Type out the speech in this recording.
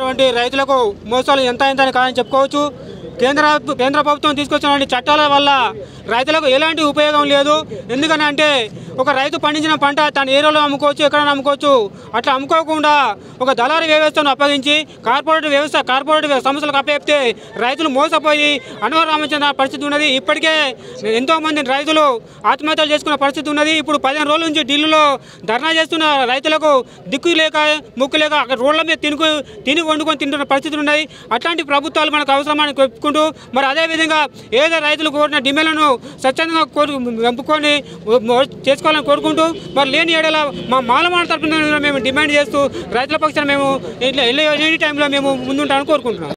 చేస్తున్నటువంటి రైతులకు మోసాలు ఎంత ఎంత కాదని చెప్పుకోవచ్చు కేంద్ర కేంద్ర ప్రభుత్వం తీసుకొచ్చినటువంటి చట్టాల వల్ల రైతులకు ఎలాంటి ఉపయోగం లేదు ఎందుకని అంటే ఒక రైతు పండించిన పంట తన ఏరియాలో అమ్ముకోవచ్చు ఎక్కడైనా అమ్ముకోవచ్చు అట్లా అమ్ముకోకుండా ఒక దళారీ వ్యవస్థను అప్పగించి కార్పొరేట్ వ్యవస్థ కార్పొరేట్ సంస్థలకు అప్పచెప్తే రైతులు మోసపోయి అనురామించిన పరిస్థితి ఉన్నది ఇప్పటికే ఎంతో మంది రైతులు ఆత్మహత్యలు చేసుకున్న పరిస్థితి ఉన్నది ఇప్పుడు పదిహేను రోజుల నుంచి ఢిల్లీలో ధర్నా చేస్తున్న రైతులకు దిక్కు లేక ముక్కు లేక అక్కడ రోడ్ల మీద తినుకు తిని వండుకొని తింటున్న పరిస్థితులు ఉన్నాయి అట్లాంటి ప్రభుత్వాలు మనకు అవసరమని చెప్పుకుంటూ మరి అదేవిధంగా ఏదో రైతులు కోరిన డిమాండ్లను స్వచ్ఛందంగా కోరు వెంపుకొని చేసుకోవాలని కోరుకుంటూ మరి లేని ఏడల మా మాలమాల తరపున మేము డిమాండ్ చేస్తూ రైతుల పక్షాన మేము ఎన్ని టైంలో మేము ముందుంటామని కోరుకుంటున్నాం